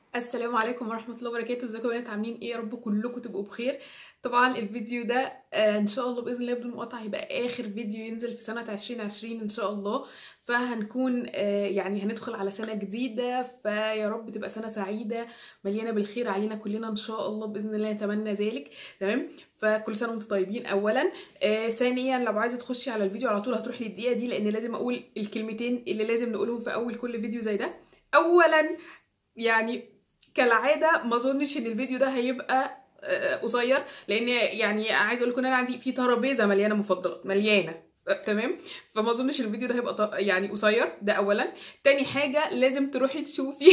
السلام عليكم ورحمة الله وبركاته ازيكم يا بنات عاملين ايه يا رب كلكم تبقوا بخير طبعا الفيديو ده آه ان شاء الله باذن الله بدون مقاطعة هيبقى اخر فيديو ينزل في سنة 2020 ان شاء الله فهنكون آه يعني هندخل على سنة جديدة فيا رب تبقى سنة سعيدة مليانة بالخير علينا كلنا ان شاء الله باذن الله نتمنى ذلك تمام فكل سنة وانتم طيبين اولا آه ثانيا لو عايزة تخشي على الفيديو على طول هتروحي للدقيقة دي لان لازم اقول الكلمتين اللي لازم نقولهم في اول كل فيديو زي ده اولا يعني كالعاده ما اظنش ان الفيديو ده هيبقى قصير لان يعني عايز اقول لكم ان انا عندي في ترابيزه مليانه مفضلات مليانه تمام فما اظنش الفيديو ده هيبقى يعني قصير ده اولا تاني حاجه لازم تروحي تشوفي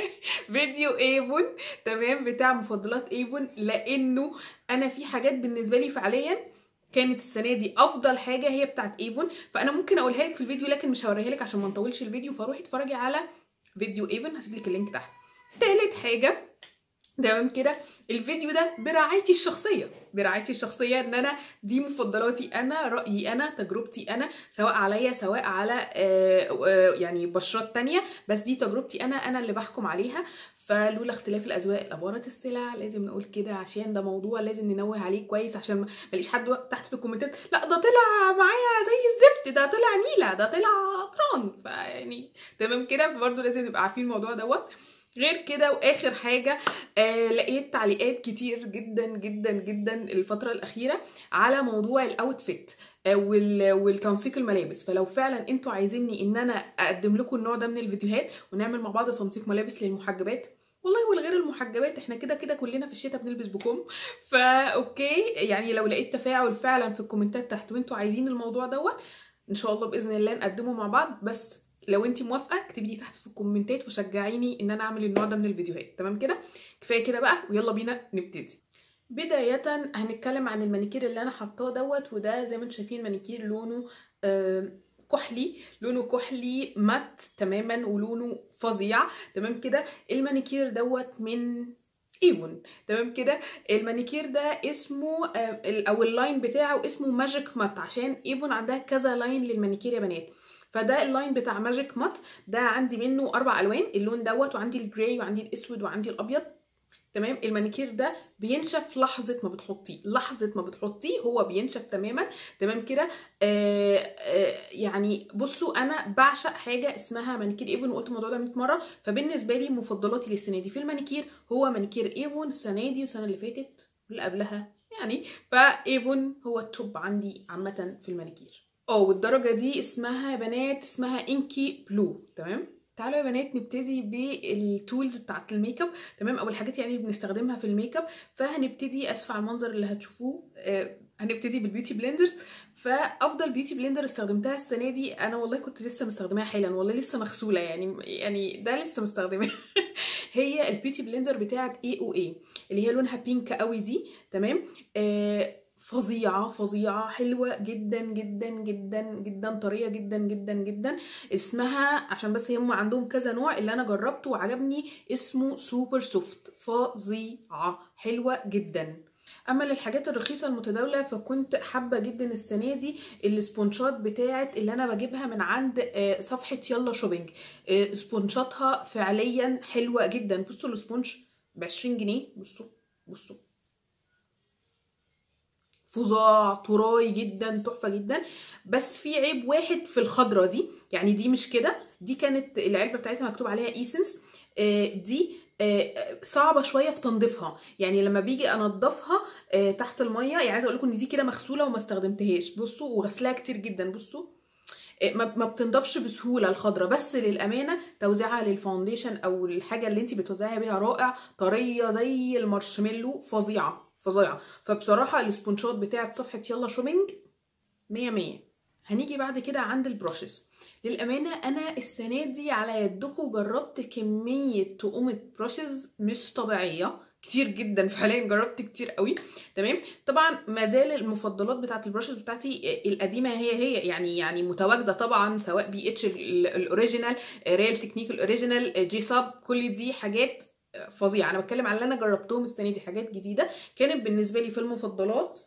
فيديو ايفون تمام بتاع مفضلات ايفون لانه انا في حاجات بالنسبه لي فعليا كانت السنه دي افضل حاجه هي بتاعت ايفون فانا ممكن اقولها لك في الفيديو لكن مش هوريها لك عشان ما نطولش الفيديو فروحي اتفرجي على فيديو ايفون هسيب لك اللينك تحت تالت حاجة تمام كده الفيديو ده برعايتي الشخصيه برعايتي الشخصيه ان انا دي مفضلاتي انا رايي انا تجربتي انا سواء عليا سواء على آآ آآ يعني بشرات تانية بس دي تجربتي انا انا اللي بحكم عليها فلولا اختلاف الاذواق لبارت السلع لازم نقول كده عشان ده موضوع لازم ننوه عليه كويس عشان ما ليش حد تحت في الكومنتات لا ده طلع معايا زي الزفت ده طلع نيله ده طلع طران فيعني تمام كده برضه لازم نبقى عارفين الموضوع دوت غير كده واخر حاجه آه لقيت تعليقات كتير جدا جدا جدا الفتره الاخيره على موضوع الاوتفيت آه وال والتنسيق الملابس فلو فعلا انتوا عايزيني ان انا اقدم لكم النوع ده من الفيديوهات ونعمل مع بعض تنسيق ملابس للمحجبات والله والغير المحجبات احنا كده كده كلنا في الشتاء بنلبس بكم فا اوكي يعني لو لقيت تفاعل فعلا في الكومنتات تحت وانتوا عايزين الموضوع دوت ان شاء الله باذن الله نقدمه مع بعض بس لو انت موافقه اكتبي لي تحت في الكومنتات وشجعيني ان انا اعمل النوع ده من الفيديوهات تمام كده كفايه كده بقى ويلا بينا نبتدي بداية هنتكلم عن المانيكير اللي انا حطاه دوت وده زي ما انتم شايفين مانيكير لونه آه كحلي لونه كحلي مات تماما ولونه فظيع تمام كده المانيكير دوت من ايفون تمام كده المانيكير ده اسمه او اللاين بتاعه اسمه ماجيك مات عشان ايفون عندها كذا لاين للمانيكير يا بنات فده اللاين بتاع ماجيك مات ده عندي منه اربع الوان اللون دوت وعندي الجراي وعندي الاسود وعندي الابيض تمام المانيكير ده بينشف لحظه ما بتحطيه لحظه ما بتحطيه هو بينشف تماما تمام كده آه آه يعني بصوا انا بعشق حاجه اسمها مانيكير ايفون وقلت الموضوع ده 100 مره فبالنسبه لي مفضلاتي للسنه دي في المانيكير هو مانيكير ايفون السنه دي والسنه اللي فاتت واللي قبلها يعني فايفون هو التوب عندي عامه في المانيكير اه والدرجة دي اسمها يا بنات اسمها انكي بلو تمام تعالوا يا بنات نبتدي بالتولز بتاعت الميك اب تمام او الحاجات يعني اللي بنستخدمها في الميك اب فهنبتدي اسف على المنظر اللي هتشوفوه آه هنبتدي بالبيوتي بلندر فافضل بيوتي بلندر استخدمتها السنه دي انا والله كنت لسه مستخدماها حالا والله لسه مغسوله يعني يعني ده لسه مستخدماه هي البيوتي بلندر بتاعت اي او اي اللي هي لونها بينك قوي دي تمام آه فظيعة فظيعة حلوة جدا جدا جدا جدا طرية جدا جدا جدا اسمها عشان بس هم عندهم كذا نوع اللي انا جربته وعجبني اسمه سوبر سوفت فظيعة حلوة جدا اما للحاجات الرخيصه المتداوله فكنت حابه جدا السنه دي السبونشات بتاعه اللي انا بجيبها من عند صفحه يلا شوبينج سبونشاتها فعليا حلوه جدا بصوا السبونش ب 20 جنيه بصوا بصوا فظاع طراي جدا تحفه جدا بس في عيب واحد في الخضره دي يعني دي مش كده دي كانت العلبه بتاعتها مكتوب عليها ايسنس دي صعبه شويه في تنظيفها يعني لما بيجي انضفها تحت الميه يعني عايزه اقول لكم ان دي كده مغسوله وما استخدمتهاش بصوا وغسلها كتير جدا بصوا ما بتنضفش بسهوله الخضره بس للامانه توزيعها للفاونديشن او الحاجه اللي انت بتوزعي بيها رائع طريه زي المارشميلو فظيعه فظيعه فبصراحه السبونشات بتاعه صفحه يلا شوبينج 100 100 هنيجي بعد كده عند البروشز للامانه انا السنه دي على يدكم جربت كميه تقومه بروشز مش طبيعيه كتير جدا فعليا جربت كتير قوي تمام طبعا ما زال المفضلات بتاعت البراشز بتاعتي القديمه هي هي يعني يعني متواجده طبعا سواء بي اتش الاوريجينال ريال تكنيك الاوريجينال جي ساب كل دي حاجات فظيعه انا بتكلم على اللي انا جربتهم السنه دي حاجات جديده كانت بالنسبه لي في المفضلات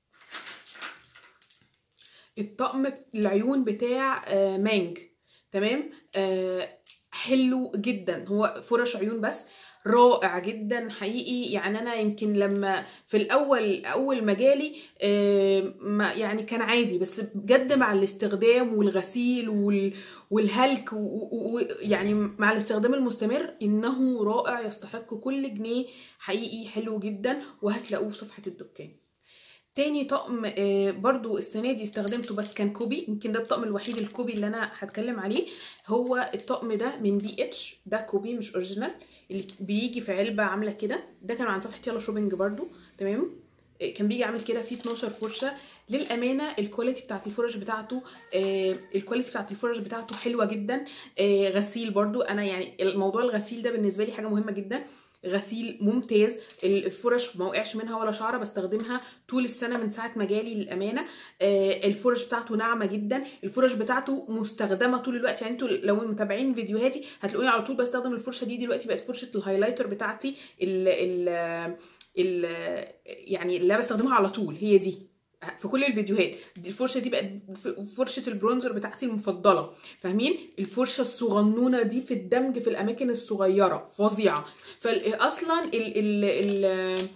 الطقم العيون بتاع مانج تمام حلو جدا هو فرش عيون بس رائع جدا حقيقي يعني انا يمكن لما في الاول اول ما جالي آه، ما يعني كان عادي بس بجد مع الاستخدام والغسيل وال والهلك ويعني مع الاستخدام المستمر انه رائع يستحق كل جنيه حقيقي حلو جدا وهتلاقوه في صفحه الدكان تاني طقم آه، برضو السنه دي استخدمته بس كان كوبي يمكن ده الطقم الوحيد الكوبي اللي انا هتكلم عليه هو الطقم ده من بي اتش ده كوبي مش اوريجينال اللي بيجي في علبه عامله كده ده كان عن صفحه يلا شوبينج برضو تمام آه، كان بيجي عامل كده فيه 12 فرشه للامانه الكواليتي بتاعت الفرش بتاعته آه الكواليتي بتاعت الفرش بتاعته حلوه جدا آه غسيل برضو انا يعني الموضوع الغسيل ده بالنسبه لي حاجه مهمه جدا غسيل ممتاز الفرش ما وقعش منها ولا شعره بستخدمها طول السنه من ساعه ما جالي للامانه آه الفرش بتاعته ناعمه جدا الفرش بتاعته مستخدمه طول الوقت يعني انتوا لو متابعين فيديوهاتي هتلاقوني على طول بستخدم الفرشه دي دلوقتي بقت فرشه الهايلايتر بتاعتي ال ال ال يعني اللي بستخدمها على طول هي دي في كل الفيديوهات دي الفرشه دي بقت فرشه البرونزر بتاعتي المفضله فاهمين الفرشه الصغنونه دي في الدمج في الاماكن الصغيره فظيعه فاصلا ال ال ال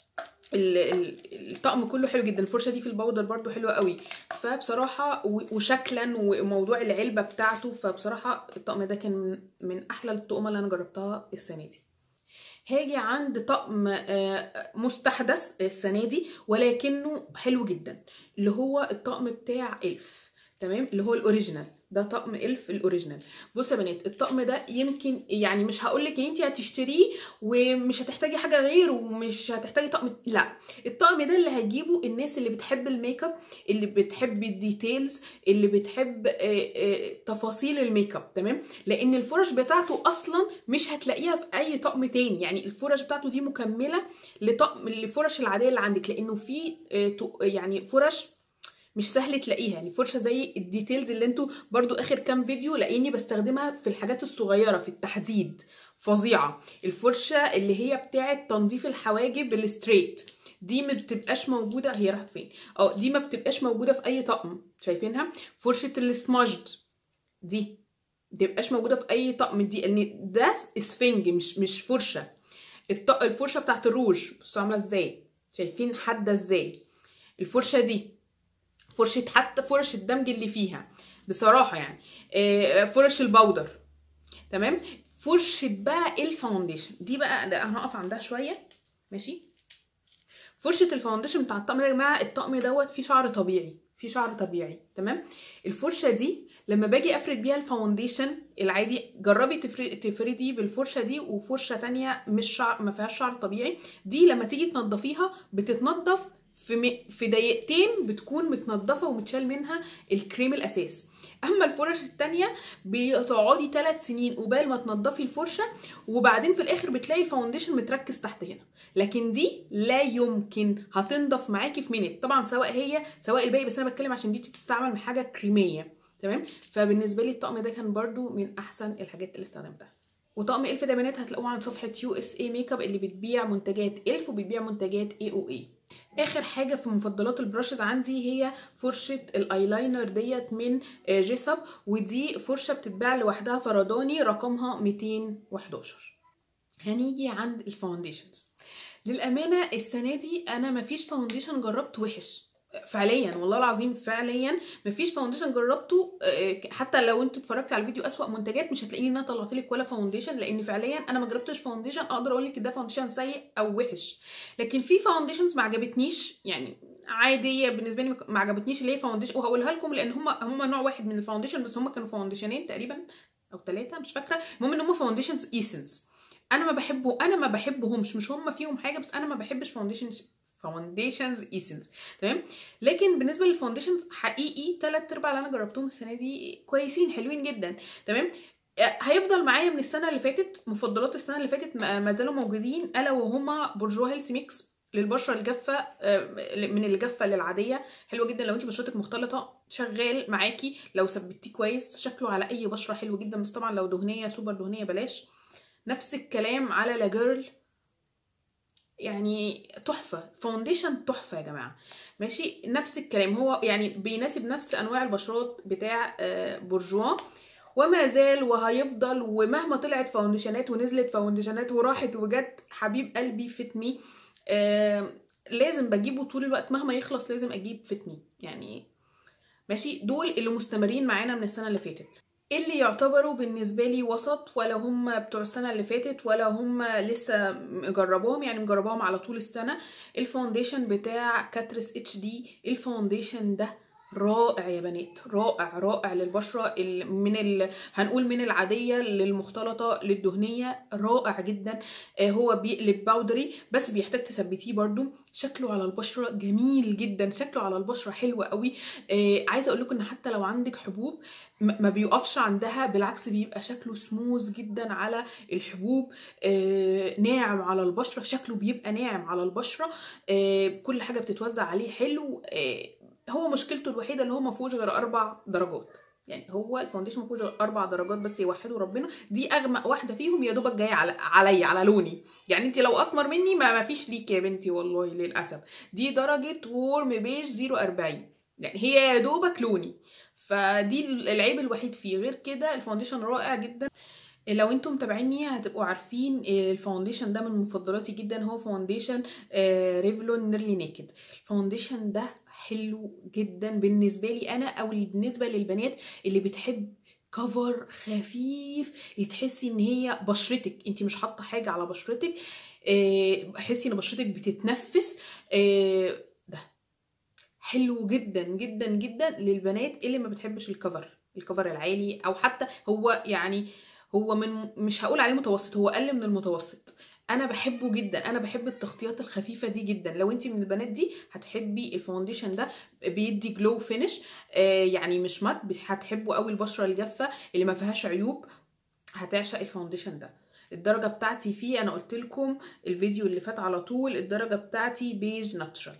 الطقم كله حلو جدا الفرشه دي في البودر برده حلوه قوي فبصراحه وشكلا وموضوع العلبه بتاعته فبصراحه الطقم ده كان من احلى الطقم اللي انا جربتها السنه دي هاجي عند طقم آه، مستحدث السنه دي ولكنه حلو جدا اللي هو الطقم بتاع الف تمام اللي هو الاوريجينال ده طقم الف الاوريجينال بصوا يا بنات الطقم ده يمكن يعني مش هقول لك ان انت هتشتريه ومش هتحتاجي حاجه غيره ومش هتحتاجي طقم لا الطقم ده اللي هيجيبه الناس اللي بتحب الميك اب اللي بتحب الديتيلز اللي بتحب آه، آه، تفاصيل الميك اب تمام لان الفرش بتاعته اصلا مش هتلاقيها في اي طقم تاني يعني الفرش بتاعته دي مكمله لطقم الفرش العاديه اللي عندك لانه في آه، يعني فرش مش سهل تلاقيها يعني فرشه زي الديتيلز اللي انتوا برضو اخر كام فيديو لاقيني بستخدمها في الحاجات الصغيره في التحديد فظيعه الفرشه اللي هي بتاعه تنظيف الحواجب الستريت دي ما بتبقاش موجوده هي راحت فين اه دي ما بتبقاش موجوده في اي طقم شايفينها فرشه السماجد دي بتبقاش موجوده في اي طقم دي ان ده اسفنج مش مش فرشه الفرشه بتاعت الروج بصوا عامله ازاي شايفين حاده ازاي الفرشه دي فرشه حتى فرش الدمج اللي فيها بصراحه يعني آه، فرش البودر تمام فرشه بقى الفاونديشن دي بقى انا هقف عندها شويه ماشي فرشه الفاونديشن بتاع الطقم ده يا جماعه الطقم دوت فيه شعر طبيعي فيه شعر طبيعي تمام الفرشه دي لما باجي افرد بيها الفاونديشن العادي جربي تفردي بالفرشه دي وفرشه تانية مش شعر ما فيهاش شعر طبيعي دي لما تيجي تنضفيها بتتنضف في م... في دقيقتين بتكون متنضفه ومتشال منها الكريم الاساس اما الفرش التانية بتقعدي ثلاث سنين قبال ما تنضفي الفرشه وبعدين في الاخر بتلاقي الفاونديشن متركز تحت هنا لكن دي لا يمكن هتنضف معاكي في مينت طبعا سواء هي سواء الباقي بس انا بتكلم عشان دي بتستعمل من حاجه كريميه تمام فبالنسبه لي الطقم ده كان برده من احسن الحاجات اللي استخدمتها وطقم الف ده بنات هتلاقوه عند صفحه يو اس اي ميك اب اللي بتبيع منتجات الف وبتبيع منتجات اي او اي اخر حاجه في مفضلات البراشز عندي هي فرشه الايلاينر ديت من آه، جيسب ودي فرشه بتتباع لوحدها فرداني رقمها 211 هنيجي عند الفاونديشنز للامانه السنه دي انا مفيش فاونديشن جربت وحش فعليا والله العظيم فعليا مفيش فاونديشن جربته آه، حتى لو انت اتفرجت على الفيديو اسوأ منتجات مش هتلاقيني ان انا طلعت لك ولا فاونديشن لان فعليا انا ما جربتش فاونديشن اقدر اقول لك ده فاونديشن سيء او وحش لكن في فاونديشنز ما عجبتنيش يعني عاديه بالنسبه لي ما عجبتنيش اللي هي فاونديشن وهقولها لكم لان هم هم نوع واحد من الفاونديشن بس هم كانوا فاونديشنين تقريبا او ثلاثه مش فاكره المهم ان هم فاونديشنز ايسنس انا ما بحبه انا ما بحبهمش مش هم فيهم حاجه بس انا ما بحبش فاونديشن فاونديشنز ايسنس تمام لكن بالنسبه للفاونديشنز حقيقي ثلاث ارباع اللي انا جربتهم السنه دي كويسين حلوين جدا تمام آه، هيفضل معايا من السنه اللي فاتت مفضلات السنه اللي فاتت ما زالوا موجودين الا وهما بورجوا هيلث ميكس للبشره الجافه آه، من الجافه للعاديه حلوه جدا لو انت بشرتك مختلطه شغال معاكي لو ثبتيه كويس شكله على اي بشره حلو جدا بس طبعا لو دهنيه سوبر دهنيه بلاش نفس الكلام على لا جيرل يعني تحفه فاونديشن تحفه يا جماعه ماشي نفس الكلام هو يعني بيناسب نفس انواع البشرات بتاع آه، بورجوا وما زال وهيفضل ومهما طلعت فاونديشنات ونزلت فاونديشنات وراحت وجت حبيب قلبي فتمي آه لازم بجيبه طول الوقت مهما يخلص لازم اجيب فتمي يعني ماشي دول اللي مستمرين معانا من السنه اللي فاتت اللي يعتبروا بالنسبة لي وسط ولا هم بتوع السنة اللي فاتت ولا هم لسه مجربوهم يعني مجربوهم على طول السنة الفاونديشن بتاع كاترس اتش دي الفاونديشن ده رائع يا بنات رائع رائع للبشره من ال... هنقول من العاديه للمختلطه للدهنيه رائع جدا هو بيقلب باودري بس بيحتاج تثبتيه برده شكله على البشره جميل جدا شكله على البشره حلو قوي عايزه اقول لكم ان حتى لو عندك حبوب ما بيقفش عندها بالعكس بيبقى شكله سموز جدا على الحبوب ناعم على البشره شكله بيبقى ناعم على البشره كل حاجه بتتوزع عليه حلو هو مشكلته الوحيده اللي هو ما فيهوش غير اربع درجات يعني هو الفاونديشن ما فيهوش غير اربع درجات بس يوحدوا ربنا دي اغمق واحده فيهم يا دوبك جايه على عليا على لوني يعني انت لو اسمر مني ما, ما فيش ليك يا بنتي والله للاسف دي درجه وورم بيج 040 يعني هي يا دوبك لوني فدي العيب الوحيد فيه غير كده الفاونديشن رائع جدا لو انتم متابعيني هتبقوا عارفين الفاونديشن ده من مفضلاتي جدا هو فاونديشن ريفلون نيرلي نيكد الفاونديشن ده حلو جدا بالنسبه لي انا او بالنسبه للبنات اللي بتحب كفر خفيف اللي تحسي ان هي بشرتك انت مش حاطه حاجه على بشرتك حسي ان بشرتك بتتنفس ده حلو جدا جدا جدا للبنات اللي ما بتحبش الكفر الكفر العالي او حتى هو يعني هو من مش هقول عليه متوسط هو اقل من المتوسط انا بحبه جدا انا بحب التغطيات الخفيفه دي جدا لو انت من البنات دي هتحبي الفاونديشن ده بيدي جلو فينش آه يعني مش مات هتحبوا قوي البشره الجافه اللي ما فيهاش عيوب هتعشق الفاونديشن ده الدرجه بتاعتي فيه انا قلت لكم الفيديو اللي فات على طول الدرجه بتاعتي بيج ناتشرال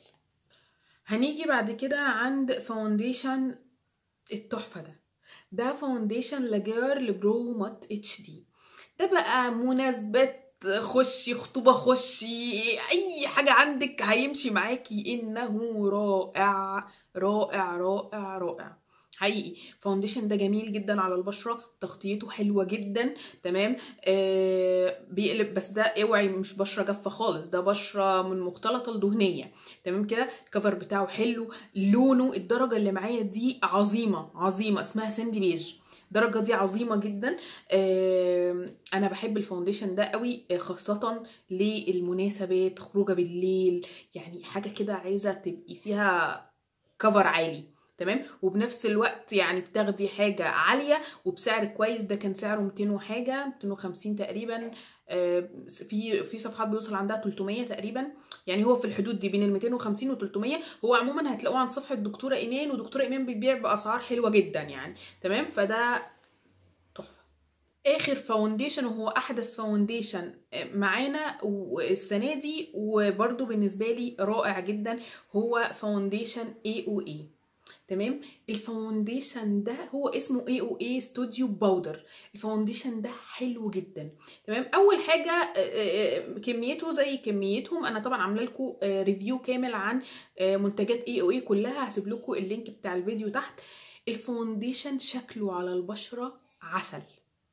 هنيجي بعد كده عند فاونديشن التحفه ده ده فاونديشن لاجير لبرو مات اتش دي ده بقى مناسبات خشي خطوبة خشي أي حاجة عندك هيمشي معاكي إنه رائع رائع رائع رائع حقيقي فاونديشن ده جميل جدا على البشره تغطيته حلوه جدا تمام آه بيقلب بس ده اوعي مش بشره جافه خالص ده بشره من مختلطه لدهنيه تمام كده الكفر بتاعه حلو لونه الدرجه اللي معايا دي عظيمه عظيمه اسمها ساندي بيج الدرجه دي عظيمه جدا آه انا بحب الفاونديشن ده قوي خاصه للمناسبات خروجه بالليل يعني حاجه كده عايزه تبقي فيها كفر عالي تمام وبنفس الوقت يعني بتاخدي حاجه عاليه وبسعر كويس ده كان سعره 200 وحاجه 250 تقريبا آه في في صفحات بيوصل عندها 300 تقريبا يعني هو في الحدود دي بين ال 250 و 300 هو عموما هتلاقوه عند صفحه دكتوره ايمان ودكتوره ايمان بتبيع باسعار حلوه جدا يعني تمام فده تحفه اخر فاونديشن وهو احدث فاونديشن معانا السنه دي وبرده بالنسبه لي رائع جدا هو فاونديشن اي او اي تمام الفاونديشن ده هو اسمه اي او اي ستوديو باودر الفاونديشن ده حلو جدا تمام اول حاجه كميته زي كميتهم انا طبعا عامله لكم ريفيو كامل عن منتجات اي او اي كلها هسيب لكم اللينك بتاع الفيديو تحت الفاونديشن شكله على البشره عسل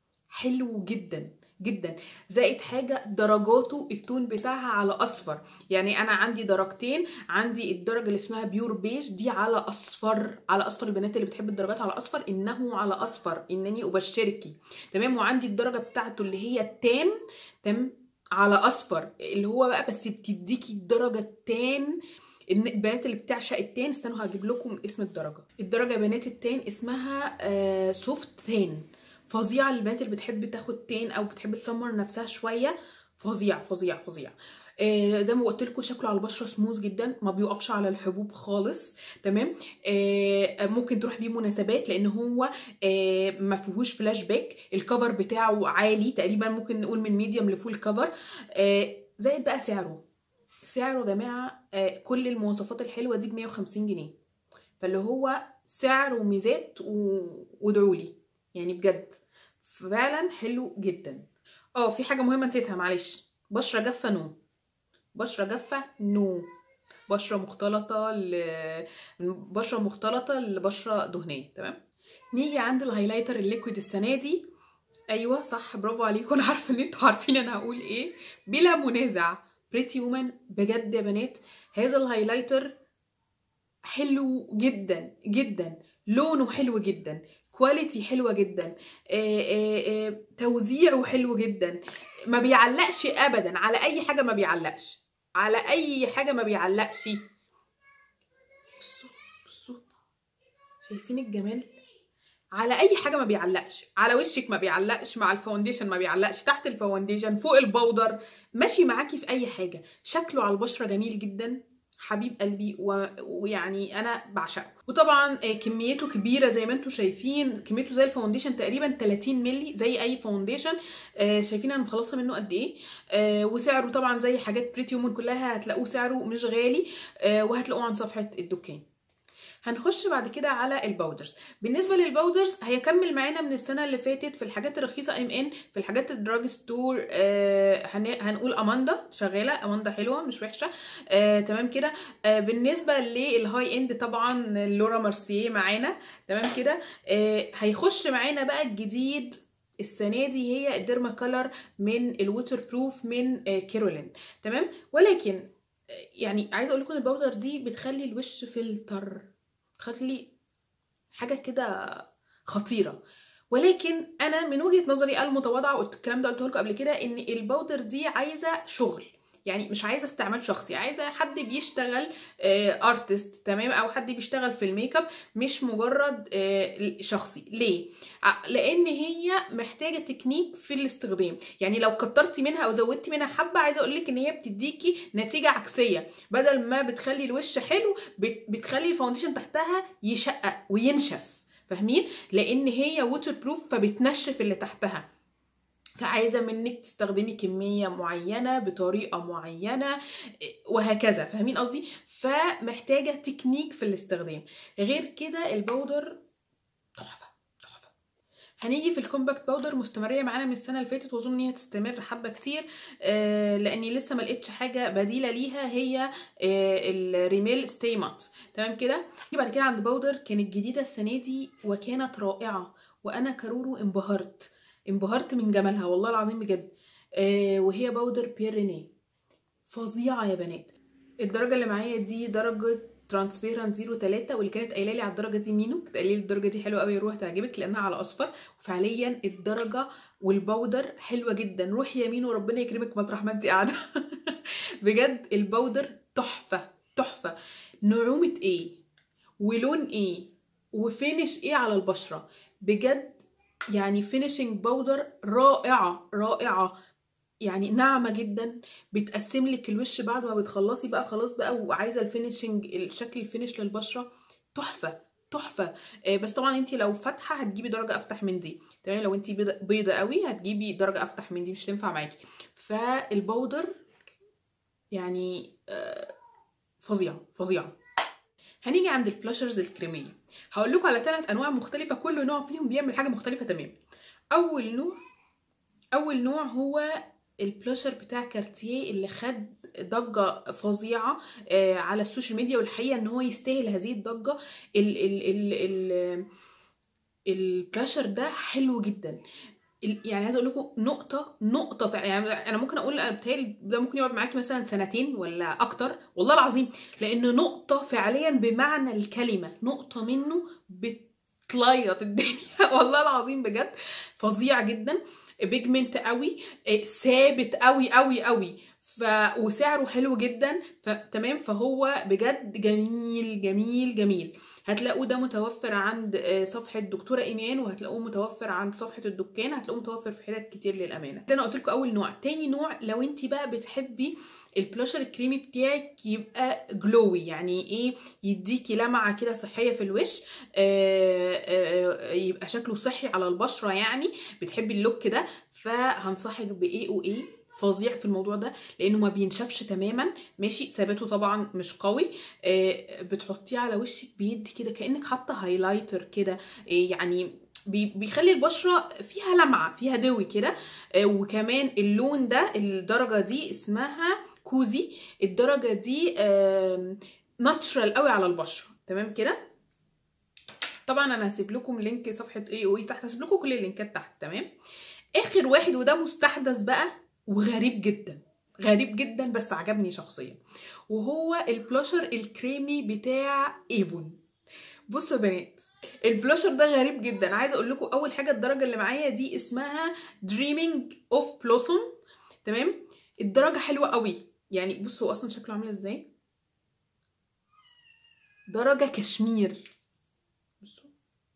حلو جدا جدا زائد حاجه درجاته التون بتاعها على اصفر يعني انا عندي درجتين عندي الدرجه اللي اسمها بيور بيج دي على اصفر على اصفر البنات اللي بتحب الدرجات على اصفر انه على اصفر انني ابشرك تمام وعندي الدرجه بتاعته اللي هي التان تمام على اصفر اللي هو بقى بس بتديكي الدرجه التان البنات اللي بتعشق التان استنوا هجيب لكم اسم الدرجه الدرجه بنات التان اسمها آه سوفت تان فظيعه للبنات اللي بتحب تاخد تان او بتحب تسمر نفسها شويه فظيع فظيع فظيع آه زي ما قلت لكم شكله على البشره سموز جدا ما بيقفش على الحبوب خالص تمام آه ممكن تروح بيه مناسبات لان هو آه ما فيهوش فلاش باك الكفر بتاعه عالي تقريبا ممكن نقول من ميديوم لفول كفر آه زائد بقى سعره سعره يا جماعه آه كل المواصفات الحلوه دي ب 150 جنيه فاللي هو سعر وميزات وادعوا لي يعني بجد فعلا حلو جدا اه في حاجه مهمه نسيتها معلش بشره جافه نو بشره جافه نو بشره مختلطه ل بشره مختلطه لبشره دهنيه تمام نيجي عند الهايلايتر الليكويد السنه دي ايوه صح برافو عليكم انا عارفه ان انتوا عارفين انا هقول ايه بلا منازع بريتي وومن بجد يا بنات هذا الهايلايتر حلو جدا جدا لونه حلو جدا كواليتي حلوه جدا آه، آه، آه، توزيعه حلو جدا ما بيعلقش ابدا على اي حاجه ما بيعلقش على اي حاجه ما بيعلقش بصوا بصوا شايفين الجمال على اي حاجه ما بيعلقش على وشك ما بيعلقش مع الفاونديشن ما بيعلقش تحت الفاونديشن فوق البودر ماشي معاكي في اي حاجه شكله على البشره جميل جدا حبيب قلبي و... ويعني انا بعشقه وطبعا آه، كميته كبيره زي ما انتم شايفين كميته زي الفاونديشن تقريبا 30 مللي زي اي فاونديشن آه، شايفين انا مخلصه منه قد ايه آه، وسعره طبعا زي حاجات بريتي وومن كلها هتلاقوه سعره مش غالي آه، وهتلاقوه عن صفحه الدكان هنخش بعد كده على الباودرز بالنسبه للباودرز هيكمل معانا من السنه اللي فاتت في الحاجات الرخيصه ام ان في الحاجات الدراج ستور آه هن- هنقول اماندا شغاله اماندا حلوه مش وحشه آه تمام كده آه بالنسبه للهاي اند طبعا لورا مارسيه معانا تمام كده آه هيخش معانا بقى الجديد السنه دي هي الديرما كولر من الووتر بروف من آه كيرولين تمام ولكن آه، يعني عايزه اقول لكم الباودر دي بتخلي الوش فلتر بتخلي حاجه كده خطيره ولكن انا من وجهه نظري المتواضعه قلت الكلام ده قلته لكم قبل كده ان الباودر دي عايزه شغل يعني مش عايزه استعمال شخصي عايزه حد بيشتغل ارتست تمام او حد بيشتغل في الميك اب مش مجرد آه، شخصي ليه ع- لان هي محتاجه تكنيك في الاستخدام يعني لو كترتي منها او زودتي منها حبه عايزه اقول لك ان هي بتديكي نتيجه عكسيه بدل ما بتخلي الوش حلو بت- بتخلي الفاونديشن تحتها يشقق وينشف فاهمين لان هي ووتر بروف فبتنشف اللي تحتها فعايزه منك تستخدمي كميه معينه بطريقه معينه إيه، وهكذا فاهمين قصدي فمحتاجه تكنيك في الاستخدام غير كده البودر تحفه تحفه هنيجي في الكومباكت باودر مستمريه معانا من السنه اللي فاتت واظن ان هي تستمر حبه كتير آه لاني لسه ما لقيتش حاجه بديله ليها هي آه الريميل ستي مات تمام كده نيجي بعد كده عند باودر كانت جديده السنه دي وكانت رائعه وانا كارورو انبهرت انبهرت من جمالها والله العظيم بجد آه وهي باودر بير رينيه فظيعه يا بنات الدرجه اللي معايا دي درجه ترانسبيرنت 03 واللي كانت قايله لي على الدرجه دي مينو كانت قايله لي الدرجه دي حلوه قوي روح تعجبك لانها على اصفر وفعليا الدرجه والباودر حلوه جدا روحي يا مينو ربنا يكرمك مطرح ما انت قاعده بجد الباودر تحفه تحفه نعومه ايه ولون ايه وفينش ايه على البشره بجد يعني فينيشنج باودر رائعه رائعه يعني ناعمه جدا بتقسم لك الوش بعد ما بتخلصي بقى خلاص بقى وعايزه الفينيشنج الشكل الفينش للبشره تحفه تحفه آه، بس طبعا انت لو فاتحه هتجيبي درجه افتح من دي تمام لو انت بيضه بيضة قوي هتجيبي درجه افتح من دي مش تنفع معاكي فالباودر يعني آه، فظيعه فظيعه هنيجي عند البلاشرز الكريميه هقول لكم على ثلاث انواع مختلفه كل نوع فيهم بيعمل حاجه مختلفه تماما اول نوع اول نوع هو البلاشر بتاع كارتيه اللي خد ضجة فظيعة آه، على السوشيال ميديا والحقيقة ان هو يستاهل هذه الضجة ال ال ال ال البلاشر ده حلو جدا ال- يعني عايزه اقول لكم نقطه نقطه فعلا يعني انا ممكن اقول أنا بتهيألي ده ممكن يقعد معاكي مثلا سنتين ولا اكتر والله العظيم لان نقطه فعليا بمعنى الكلمه نقطه منه بتليط الدنيا والله العظيم بجد فظيع جدا بيجمنت قوي آه، ثابت قوي قوي قوي ف وسعره حلو جدا فتمام فهو بجد جميل جميل جميل هتلاقوه ده متوفر عند آه، صفحه دكتوره ايمان وهتلاقوه متوفر عند صفحه الدكان هتلاقوه متوفر في حتت كتير للامانه ده انا قلت لكم اول نوع تاني نوع لو انت بقى بتحبي البلاشر الكريمي بتاعك يبقى جلوي يعني ايه يديكي لمعه كده صحيه في الوش آه، آه، يبقى شكله صحي على البشره يعني بتحبي اللوك ده فهنصحك بايه وايه فظيع في الموضوع ده لانه ما بينشفش تماما ماشي ثباته طبعا مش قوي آه، بتحطيه على وشك بيدي كده كانك حاطه هايلايتر كده آه، يعني بي- بيخلي البشره فيها لمعه فيها دوي كده آه، وكمان اللون ده الدرجه دي اسمها كوزي الدرجه دي ناتشرال قوي على البشره تمام كده طبعا انا هسيب لكم لينك صفحه اي او اي تحت هسيب لكم كل اللينكات تحت تمام اخر واحد وده مستحدث بقى وغريب جدا غريب جدا بس عجبني شخصيا وهو البلاشر الكريمي بتاع ايفون بصوا يا بنات البلاشر ده غريب جدا عايزه اقول لكم اول حاجه الدرجه اللي معايا دي اسمها دريمينج اوف بلوسوم تمام الدرجه حلوه قوي يعني بصوا هو اصلا شكله عامل ازاي درجه كشمير بصوا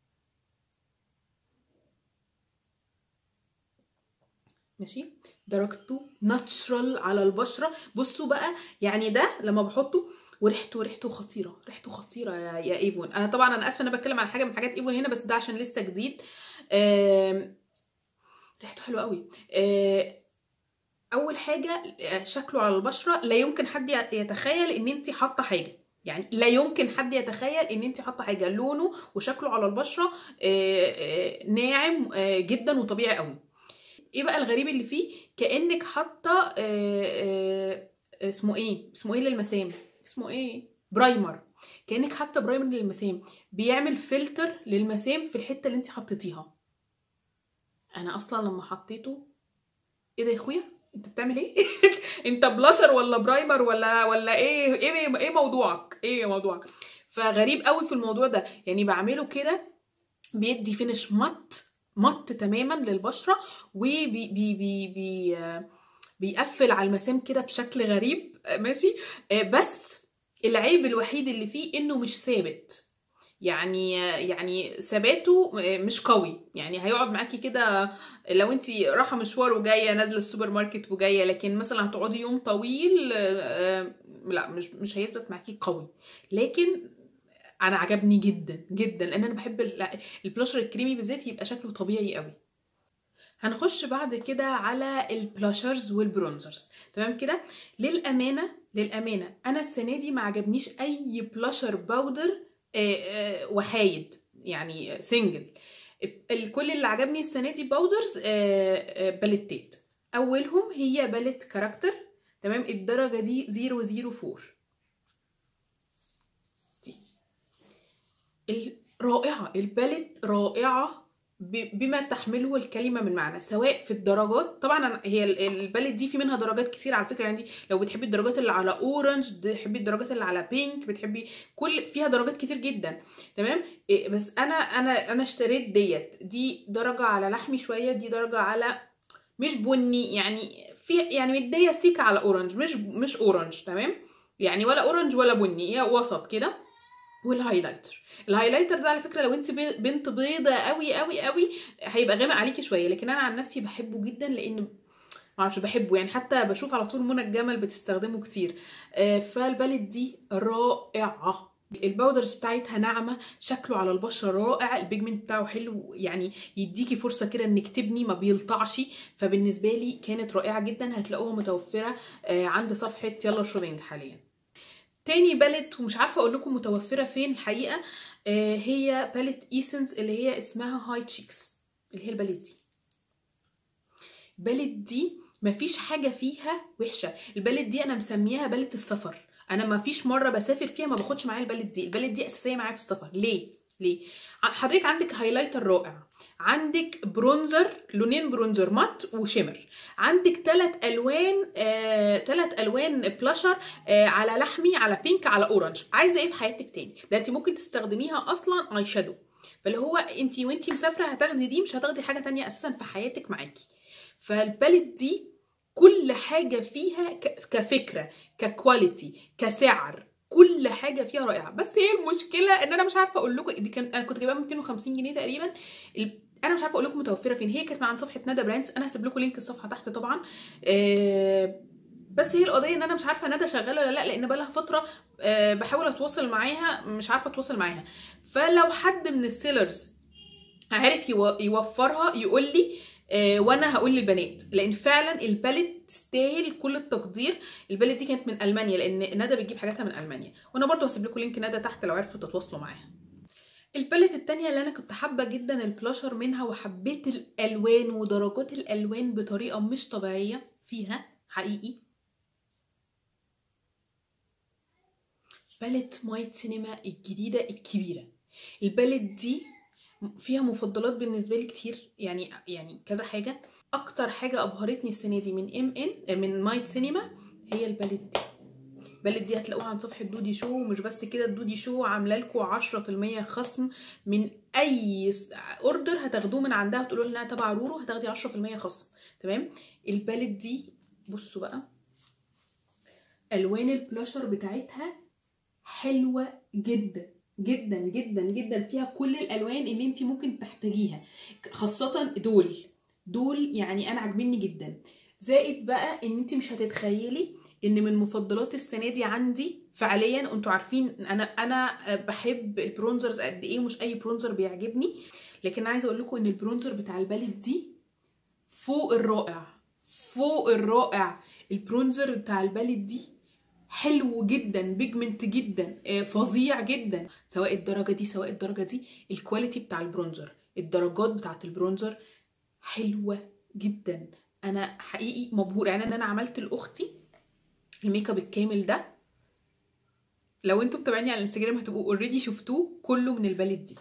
ماشي درجته ناتشرال على البشره بصوا بقى يعني ده لما بحطه وريحته ريحته خطيره ريحته خطيره يا, يا ايفون انا طبعا انا اسفه انا بتكلم عن حاجه من حاجات ايفون هنا بس ده عشان لسه جديد آم، ريحته حلوه قوي آه، اول حاجه آه، شكله على البشره لا يمكن حد يتخيل ان انت حاطه حاجه يعني لا يمكن حد يتخيل ان انت حاطه حاجه لونه وشكله على البشره آه، آه، ناعم آه، جدا وطبيعي قوي ايه بقى الغريب اللي فيه كانك حاطه آه، آه، اسمه ايه اسمه ايه للمسام اسمه ايه برايمر كانك حاطه برايمر للمسام بيعمل فلتر للمسام في الحته اللي انت حطيتيها انا اصلا لما حطيته ايه ده يا اخويا انت بتعمل ايه انت بلاشر ولا برايمر ولا ولا ايه ايه ايه موضوعك ايه موضوعك فغريب قوي في الموضوع ده يعني بعمله كده بيدي فينش مط مط تماما للبشره وبي بي بي بي آه، بيقفل على المسام كده بشكل غريب آه، ماشي آه، بس العيب الوحيد اللي فيه انه مش ثابت يعني يعني ثباته مش قوي يعني هيقعد معاكي كده لو انت رايحه مشوار وجايه نازله السوبر ماركت وجايه لكن مثلا هتقعدي يوم طويل آه، لا مش مش هيثبت معاكي قوي لكن انا عجبني جدا جدا لان انا بحب ال- البلاشر الكريمي بالذات يبقى شكله طبيعي قوي هنخش بعد كده على البلاشرز والبرونزرز تمام كده للامانه للامانه انا السنه دي ما عجبنيش اي بلاشر باودر آه، آه، وحايد يعني سنجل كل اللي عجبني السنه دي باودرز آه، آه، باليتات اولهم هي باليت كاركتر تمام الدرجه دي 004 دي ال- رائعه الباليت رائعه ب- بما تحمله الكلمه من معنى سواء في الدرجات طبعا أنا هي ال- الباليت دي في منها درجات كتير على فكره يعني لو بتحبي الدرجات اللي على اورنج بتحبي الدرجات اللي على بينك بتحبي كل فيها درجات كتير جدا تمام إيه، بس انا انا انا اشتريت ديت دي درجه على لحمي شويه دي درجه على مش بني يعني في يعني مديه سيكه على اورنج مش مش اورنج تمام يعني ولا اورنج ولا بني هي وسط كده والهايلايتر الهايلايتر ده على فكره لو انت بي- بنت بيضه قوي قوي قوي هيبقى غامق عليكي شويه لكن انا عن نفسي بحبه جدا لان معرفش بحبه يعني حتى بشوف على طول منى الجمل بتستخدمه كتير آه، فالبالت دي رائعه الباودرز بتاعتها ناعمه شكله على البشره رائع البيجمنت بتاعه حلو يعني يديكي فرصه كده انك تبني ما بيلطعش فبالنسبه لي كانت رائعه جدا هتلاقوها متوفره آه، عند صفحه يلا شوبينج حاليا تاني باليت ومش عارفه اقول لكم متوفره فين الحقيقه آه، هي باليت ايسنس اللي هي اسمها هاي تشيكس اللي هي الباليت دي الباليت دي مفيش حاجه فيها وحشه الباليت دي انا مسميها باليت السفر انا مفيش مره بسافر فيها ما باخدش معايا الباليت دي الباليت دي اساسيه معايا في السفر ليه ليه ع- حضرتك عندك هايلايتر رائع عندك برونزر لونين برونزر مات وشيمر عندك ثلاث الوان ثلاث الوان بلاشر آه على لحمي على بينك على اورنج عايزه ايه في حياتك تاني ده انت ممكن تستخدميها اصلا اي شادو فاللي هو انت وانت مسافره هتاخدي دي مش هتاخدي حاجه تانية اساسا في حياتك معاكي فالباليت دي كل حاجه فيها ك- كفكره ككواليتي كسعر كل حاجه فيها رائعه بس هي المشكله ان انا مش عارفه اقول لكم دي كان انا كنت جايباها ب 250 جنيه تقريبا ال- انا مش عارفه اقول لكم متوفره فين هي كانت من عند صفحه ندى براندز انا هسيب لكم لينك الصفحه تحت طبعا آه، بس هي القضيه ان انا مش عارفه ندى شغاله ولا لا لان بقالها فتره آه، بحاول اتواصل معاها مش عارفه اتواصل معاها فلو حد من السيلرز عارف يو- يوفرها يقول لي آه، وانا هقول للبنات لان فعلا الباليت تستاهل كل التقدير الباليت دي كانت من المانيا لان ندى بتجيب حاجاتها من المانيا وانا برضو هسيب لكم لينك ندى تحت لو عرفتوا تتواصلوا معاها الباليت التانية اللي انا كنت حابة جدا البلاشر منها وحبيت الالوان ودرجات الالوان بطريقة مش طبيعية فيها حقيقي باليت مايت سينما الجديدة الكبيرة البالت دي فيها مفضلات بالنسبه لي كتير يعني يعني كذا حاجه اكتر حاجه ابهرتني السنه دي من ام ان من مايت سينما هي البالت دي البالت دي هتلاقوها عن صفحه دودي شو ومش بس كده الدودي شو عامله لكم 10% خصم من اي اوردر هتاخدوه من عندها تقولوا انها تبع رورو هتاخدي 10% خصم تمام البالت دي بصوا بقى الوان البلاشر بتاعتها حلوه جدا جدا جدا جدا فيها كل الالوان اللي انت ممكن تحتاجيها خاصه دول دول يعني انا عاجبني جدا زائد بقى ان انت مش هتتخيلي ان من مفضلات السنه دي عندي فعليا انتوا عارفين انا انا بحب البرونزرز قد ايه مش اي برونزر بيعجبني لكن عايزه اقول لكم ان البرونزر بتاع البالت دي فوق الرائع فوق الرائع البرونزر بتاع البالت دي حلو جدا بيجمنت جدا فظيع جدا سواء الدرجه دي سواء الدرجه دي الكواليتي بتاع البرونزر الدرجات بتاعت البرونزر حلوه جدا انا حقيقي مبهور يعني ان انا عملت لاختي الميك اب الكامل ده لو انتوا متابعيني على الانستجرام هتبقوا اوريدي شفتوه كله من البالت دي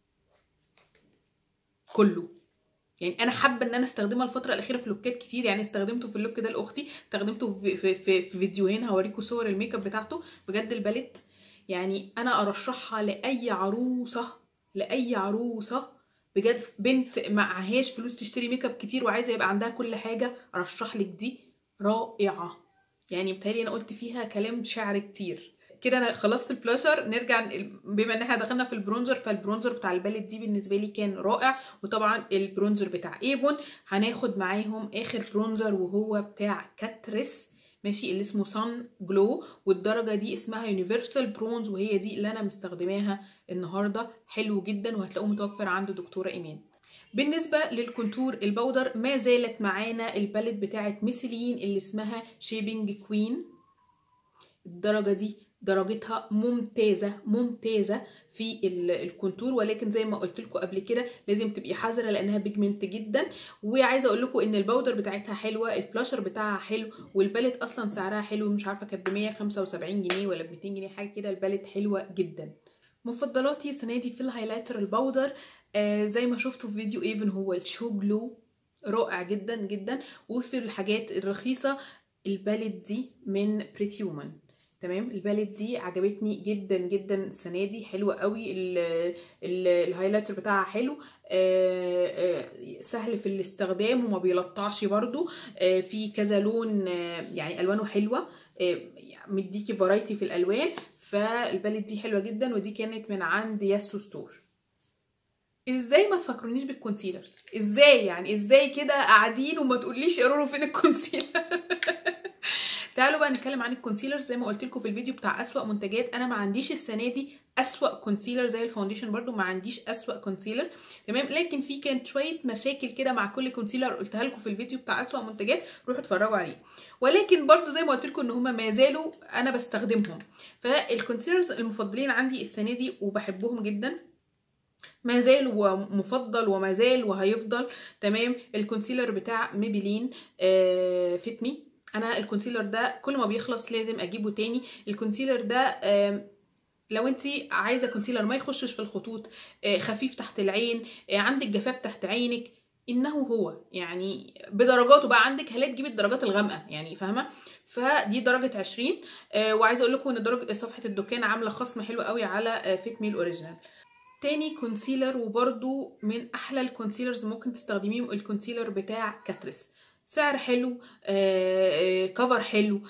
كله يعني انا حابه ان انا استخدمها الفتره الاخيره في لوكات كتير يعني استخدمته في اللوك ده لاختي استخدمته في, في, في, في فيديوهين هوريكم صور الميك اب بتاعته بجد الباليت يعني انا ارشحها لاي عروسه لاي عروسه بجد بنت معهاش فلوس تشتري ميك اب كتير وعايزه يبقى عندها كل حاجه ارشح لك دي رائعه يعني بتهيألي انا قلت فيها كلام شعر كتير كده انا خلصت البلاشر نرجع بما ان احنا دخلنا في البرونزر فالبرونزر بتاع البالت دي بالنسبه لي كان رائع وطبعا البرونزر بتاع ايفون هناخد معاهم اخر برونزر وهو بتاع كاتريس ماشي اللي اسمه سان جلو والدرجه دي اسمها يونيفرسال برونز وهي دي اللي انا مستخدماها النهارده حلو جدا وهتلاقوه متوفر عند دكتوره ايمان بالنسبه للكونتور البودر ما زالت معانا الباليت بتاعه ميسيلين اللي اسمها شيبنج كوين الدرجه دي درجتها ممتازه ممتازه في الكونتور ولكن زي ما قلت لكم قبل كده لازم تبقي حذره لانها بيجمنت جدا وعايزه اقول لكم ان الباودر بتاعتها حلوه البلاشر بتاعها حلو والباليت اصلا سعرها حلو مش عارفه كانت ب 175 جنيه ولا ب 200 جنيه حاجه كده الباليت حلوه جدا مفضلاتي السنه دي في الهايلايتر الباودر آه زي ما شفتوا في فيديو ايفن هو الشو جلو رائع جدا جدا وفي الحاجات الرخيصه الباليت دي من بريتي وومن تمام الباليت دي عجبتني جدا جدا السنه دي حلوه قوي الهايلايتر بتاعها حلو آآ آآ سهل في الاستخدام وما بيلطعش برده في كذا لون يعني الوانه حلوه مديكي فرايتي في الالوان فالباليت دي حلوه جدا ودي كانت من عند ياسو ستور ازاي ما تفكرونيش بالكونسيلر ازاي يعني ازاي كده قاعدين وما تقوليش يا رورو فين الكونسيلر تعالوا بقى نتكلم عن الكونسيلرز زي ما قلت لكم في الفيديو بتاع اسوا منتجات انا ما عنديش السنه دي اسوا كونسيلر زي الفاونديشن برده ما عنديش اسوا كونسيلر تمام لكن في كانت شويه مشاكل كده مع كل كونسيلر قلتها لكم في الفيديو بتاع اسوا منتجات روحوا اتفرجوا عليه ولكن برده زي ما قلت لكم ان هما ما زالوا انا بستخدمهم فالكونسيلرز المفضلين عندي السنه دي وبحبهم جدا ما زال ومفضل وما زال وهيفضل تمام الكونسيلر بتاع ميبلين آه فيتمي انا الكونسيلر ده كل ما بيخلص لازم اجيبه تاني الكونسيلر ده لو انت عايزه كونسيلر ما يخشش في الخطوط خفيف تحت العين عندك جفاف تحت عينك انه هو يعني بدرجاته بقى عندك هلا تجيبي الدرجات الغامقه يعني فاهمه فدي درجه 20 وعايزه اقول لكم ان درجه صفحه الدكان عامله خصم حلو قوي على فيت ميل اوريجينال تاني كونسيلر وبرده من احلى الكونسيلرز ممكن تستخدميهم الكونسيلر بتاع كاتريس سعر حلو آه، كفر حلو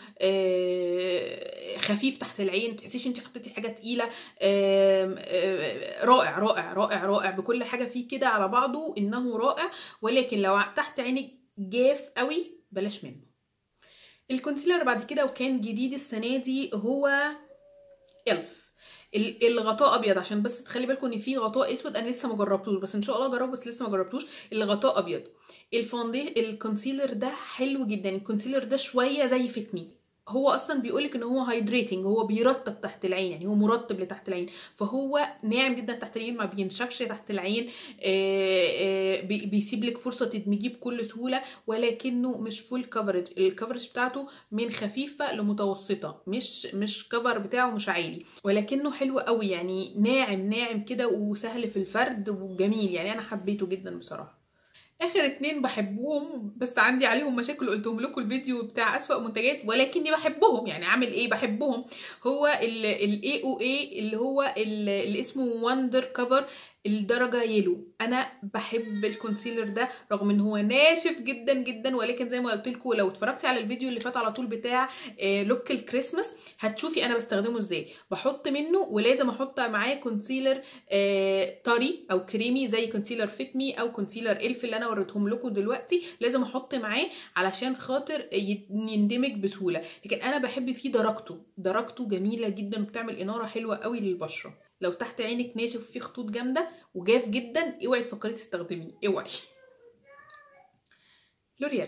آه، خفيف تحت العين تحسيش انت حطيتي حاجه تقيله آه، آه، رائع رائع رائع رائع بكل حاجه فيه كده على بعضه انه رائع ولكن لو تحت عينك جاف قوي بلاش منه الكونسيلر بعد كده وكان جديد السنه دي هو الف الغطاء ابيض عشان بس تخلي بالكم ان في غطاء اسود انا لسه ما جربتوش بس ان شاء الله اجربه بس لسه ما جربتوش الغطاء ابيض الفونديشن الكونسيلر ده حلو جدا الكونسيلر ده شويه زي فيتمي هو اصلا بيقولك ان هو هايدريتنج هو بيرطب تحت العين يعني هو مرطب لتحت العين فهو ناعم جدا تحت العين ما بينشفش تحت العين آه، آه، بي- بيسيب لك فرصه تدمجيه بكل سهوله ولكنه مش فول كفرج الكفرج بتاعته من خفيفه لمتوسطه مش مش كفر بتاعه مش عالي ولكنه حلو قوي يعني ناعم ناعم كده وسهل في الفرد وجميل يعني انا حبيته جدا بصراحه اخر اتنين بحبهم بس عندي عليهم مشاكل قلتهم لكم الفيديو بتاع اسوأ منتجات ولكني بحبهم يعني عامل ايه بحبهم هو الاي او اي اللي هو ال- اللي اسمه وندر كفر الدرجه يلو انا بحب الكونسيلر ده رغم ان هو ناشف جدا جدا ولكن زي ما قلت لكم لو اتفرجتي على الفيديو اللي فات على طول بتاع آه، لوك الكريسماس هتشوفي انا بستخدمه ازاي بحط منه ولازم احط معاه كونسيلر آه، طري او كريمي زي كونسيلر فيت مي او كونسيلر الف اللي انا وريتهم لكم دلوقتي لازم احط معاه علشان خاطر ي- يندمج بسهوله لكن انا بحب فيه درجته درجته جميله جدا وبتعمل اناره حلوه قوي للبشره لو تحت عينك ناشف وفيه خطوط جامده وجاف جدا اوعي تفكري تستخدميه اوعي لوريال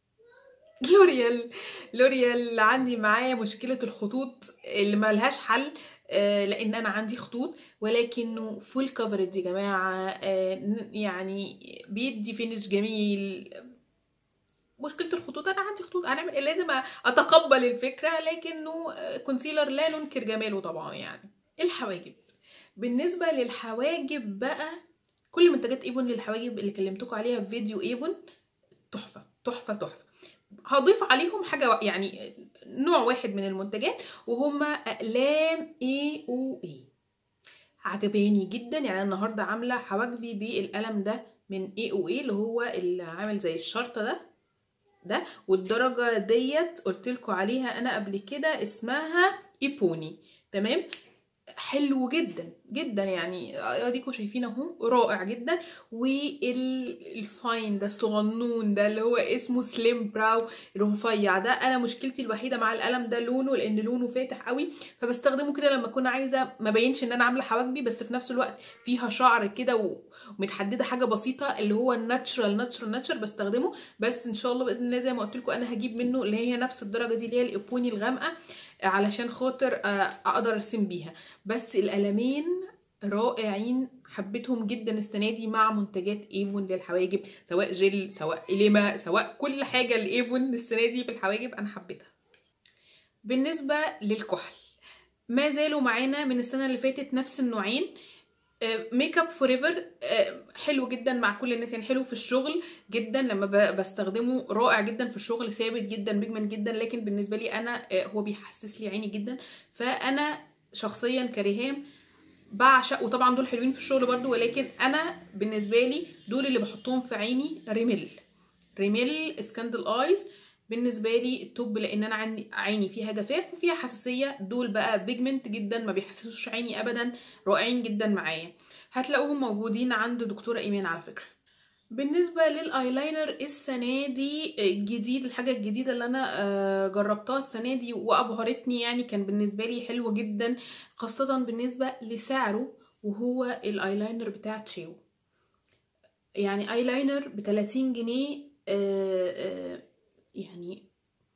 لوريال لوريال عندي معايا مشكله الخطوط اللي ملهاش حل آه، لان انا عندي خطوط ولكنه فول كفرج يا جماعه آه، ن- يعني بيدي فينش جميل مشكله الخطوط انا عندي خطوط هنعمل ايه لازم اتقبل الفكره لكنه آه، كونسيلر لا ننكر جماله طبعا يعني الحواجب بالنسبه للحواجب بقى كل منتجات ايفون للحواجب اللي كلمتكم عليها في فيديو ايفون تحفه تحفه تحفه هضيف عليهم حاجه وا- يعني نوع واحد من المنتجات وهما اقلام اي او اي عجباني جدا يعني أنا النهارده عامله حواجبي بالقلم ده من اي او اي اللي هو اللي عامل زي الشرطه ده ده والدرجه ديت قلت لكم عليها انا قبل كده اسمها ايبوني تمام حلو جدا جدا يعني اديكم شايفين اهو رائع جدا والفاين ده الصغنون ده اللي هو اسمه سليم براو الرفيع ده انا مشكلتي الوحيده مع القلم ده لونه لان لونه فاتح قوي فبستخدمه كده لما اكون عايزه ما بينش ان انا عامله حواجبي بس في نفس الوقت فيها شعر كده و- ومتحدده حاجه بسيطه اللي هو الناتشرال ناتشرال ناتشرال بستخدمه بس ان شاء الله باذن الله زي ما قلت لكم انا هجيب منه اللي هي نفس الدرجه دي اللي هي الايبوني الغامقه علشان خاطر آه، اقدر ارسم بيها بس القلمين رائعين حبيتهم جدا السنه دي مع منتجات ايفون للحواجب سواء جل سواء إليما سواء كل حاجه لايفون السنه دي في الحواجب انا حبيتها بالنسبه للكحل ما زالوا معانا من السنه اللي فاتت نفس النوعين ميك اب فور ايفر حلو جدا مع كل الناس يعني حلو في الشغل جدا لما ب- بستخدمه رائع جدا في الشغل ثابت جدا بيجمنت جدا لكن بالنسبه لي انا آه، هو بيحسس لي عيني جدا فانا شخصيا كريهام بعشق وطبعا دول حلوين في الشغل برضو ولكن انا بالنسبه لي دول اللي بحطهم في عيني ريميل ريميل سكاندل ايز بالنسبه لي التوب لان انا عندي عيني فيها جفاف وفيها حساسيه دول بقى بيجمنت جدا ما بيحسسوش عيني ابدا رائعين جدا معايا هتلاقوهم موجودين عند دكتوره ايمان على فكره بالنسبة للايلاينر السنة دي الجديد الحاجة الجديدة اللي انا آه، جربتها السنة دي وابهرتني يعني كان بالنسبة لي حلو جدا خاصة بالنسبة لسعره وهو الايلاينر بتاع تشيو يعني ايلاينر ب 30 جنيه آه، آه، يعني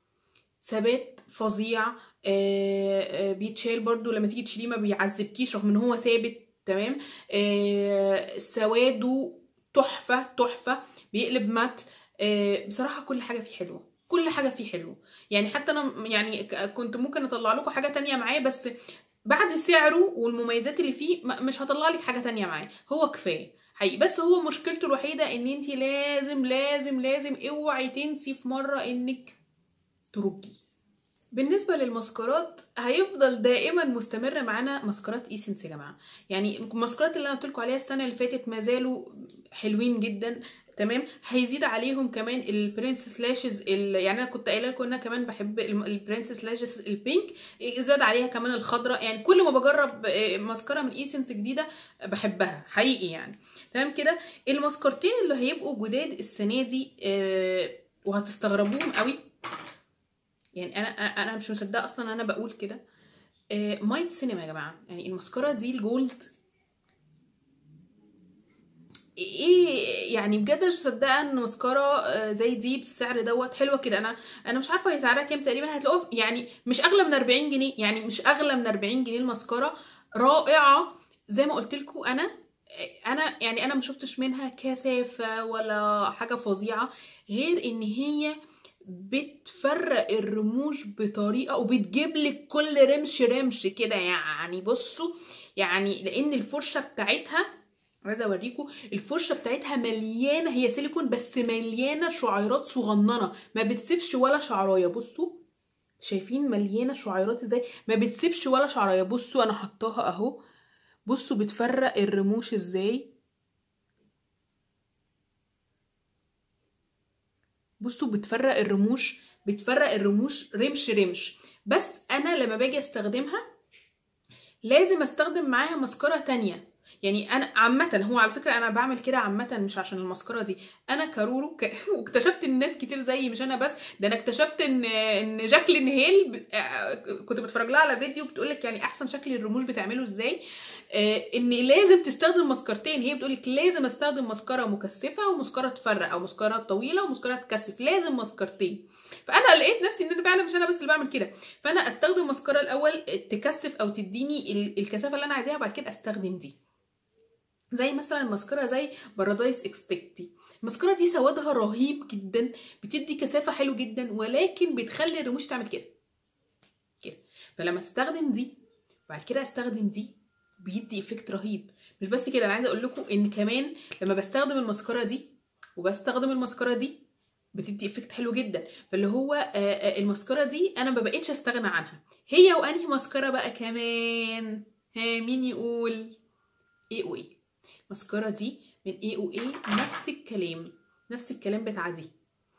ثبات فظيع آه، آه، بيتشال برضو لما تيجي تشيليه ما بيعذبكيش رغم ان هو ثابت تمام آه، سواده تحفه تحفه بيقلب مات آه، بصراحه كل حاجه فيه حلوه كل حاجه فيه حلوه يعني حتى انا يعني ك- كنت ممكن اطلع لكم حاجه تانية معاه بس بعد سعره والمميزات اللي فيه م- مش هطلع لك حاجه تانية معاه هو كفايه حقيقي بس هو مشكلته الوحيده ان انت لازم لازم لازم اوعي تنسي في مره انك ترجي بالنسبه للماسكارات هيفضل دائما مستمر معانا ماسكارات ايسنس يا جماعه يعني الماسكارات اللي انا قلت لكم عليها السنه اللي فاتت ما زالوا حلوين جدا تمام هيزيد عليهم كمان البرنسس لاشز يعني انا كنت قايله لكم ان انا كمان بحب الم- البرنسس لاشز البينك زاد عليها كمان الخضراء يعني كل ما بجرب آه، ماسكارا من ايسنس جديده بحبها حقيقي يعني تمام كده الماسكارتين اللي هيبقوا جداد السنه دي آه، وهتستغربوهم قوي يعني انا انا مش مصدقه اصلا انا بقول كده آه، مايت سينما يا جماعه يعني المسكره دي الجولد ايه يعني بجد مش مصدقه ان مسكره آه، زي دي بالسعر دوت حلوه كده انا انا مش عارفه هي سعرها كام تقريبا هتلاقوها يعني مش اغلى من 40 جنيه يعني مش اغلى من 40 جنيه المسكره رائعه زي ما قلت لكم انا انا يعني انا ما شفتش منها كثافه ولا حاجه فظيعه غير ان هي بتفرق الرموش بطريقه وبتجيب لك كل رمش رمش كده يعني بصوا يعني لان الفرشه بتاعتها عايزه اوريكم الفرشه بتاعتها مليانه هي سيليكون بس مليانه شعيرات صغننه ما بتسيبش ولا شعرايه بصوا شايفين مليانه شعيرات ازاي ما بتسيبش ولا شعرايه بصوا انا حطاها اهو بصوا بتفرق الرموش ازاي بصوا بتفرق الرموش بتفرق الرموش رمش رمش بس انا لما باجي استخدمها لازم استخدم معاها مسكرة تانية يعني انا عامه هو على فكره انا بعمل كده عامه مش عشان المسكره دي انا كارورو ك... واكتشفت ان ناس كتير زيي مش انا بس ده انا اكتشفت ان ان جاكلين هيل ب... آه، كنت بتفرج لها على فيديو بتقول لك يعني احسن شكل الرموش بتعمله ازاي آه، ان لازم تستخدم مسكرتين هي بتقول لك لازم استخدم مسكره مكثفه ومسكره تفرق او مسكره طويله ومسكره تكثف لازم مسكرتين فانا لقيت نفسي ان انا فعلا مش انا بس اللي بعمل كده فانا استخدم مسكره الاول تكثف او تديني ال- الكثافه اللي انا عايزاها وبعد كده استخدم دي زي مثلا ماسكارا زي بارادايس اكسبكتي الماسكارا دي سوادها رهيب جدا بتدي كثافه حلو جدا ولكن بتخلي الرموش تعمل كده كده فلما استخدم دي وبعد كده استخدم دي بيدي افكت رهيب مش بس كده انا عايزه اقول لكم ان كمان لما بستخدم الماسكارا دي وبستخدم الماسكارا دي بتدي افكت حلو جدا فاللي هو آه، آه، الماسكارا دي انا ما بقتش استغنى عنها هي وانهي ماسكارا بقى كمان ها مين يقول ايه وايه الماسكارا دي من ايه وايه نفس الكلام نفس الكلام بتاع دي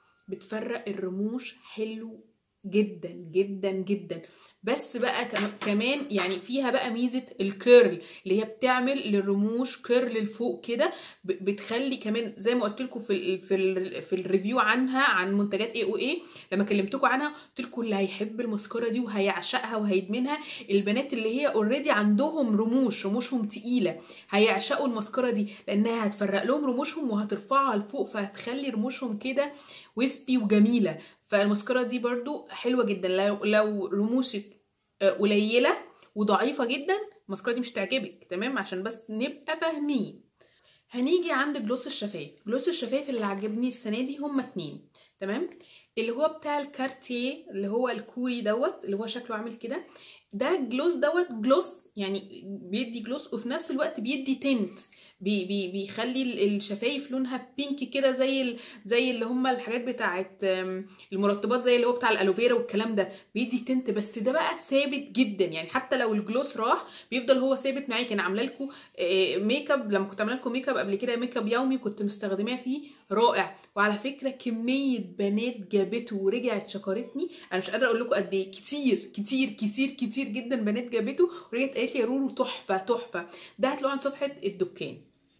بتفرق الرموش حلو جدا جدا جدا بس بقى كم- كمان يعني فيها بقى ميزه الكيرل اللي هي بتعمل للرموش كيرل لفوق كده ب- بتخلي كمان زي ما قلت لكم في ال في ال في الريفيو عنها عن منتجات اي او اي لما كلمتكم عنها قلت لكم اللي هيحب الماسكارا دي وهيعشقها وهيدمنها البنات اللي هي اوريدي عندهم رموش رموشهم تقيله هيعشقوا الماسكارا دي لانها هتفرق لهم رموشهم وهترفعها لفوق فهتخلي رموشهم كده ويسبي وجميله فالماسكارا دي برضو حلوه جدا لو لو رموشك آه، قليله وضعيفه جدا الماسكارا دي مش تعجبك تمام عشان بس نبقى فاهمين هنيجي عند جلوس الشفايف جلوس الشفايف اللي عجبني السنه دي هما اتنين تمام اللي هو بتاع الكارتيه اللي هو الكوري دوت اللي هو شكله عامل كده ده جلوس دوت جلوس يعني بيدي جلوس وفي نفس الوقت بيدي تنت بي بي بيخلي ال- الشفايف لونها بينك كده زي ال زي اللي هم الحاجات بتاعت آم، المرطبات زي اللي هو بتاع الالوفيرا والكلام ده بيدي تنت بس ده بقى ثابت جدا يعني حتى لو الجلوس راح بيفضل هو ثابت معاكي انا عامله لكم ميك اب لما كنت عامله لكم ميك اب قبل كده ميك اب يومي كنت مستخدماه فيه رائع وعلى فكره كميه بنات جابته ورجعت شكرتني انا مش قادره اقول لكم قد ايه كتير كتير كتير كتير جدا بنات جابته ورجعت قالت لي يا رورو تحفه تحفه ده هتلاقوه عند صفحه الدكان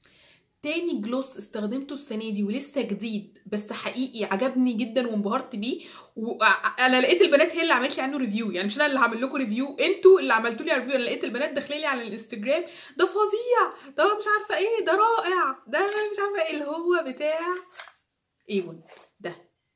تاني جلوس استخدمته السنه دي ولسه جديد بس حقيقي عجبني جدا وانبهرت بيه وانا لقيت البنات هي اللي عملت لي عنه ريفيو يعني مش انا اللي هعمل لكم ريفيو انتوا اللي عملتوا لي ريفيو انا لقيت البنات داخله لي على الانستجرام ده فظيع ده مش عارفه ايه ده رائع ده مش عارفه ايه اللي هو بتاع ايفون ده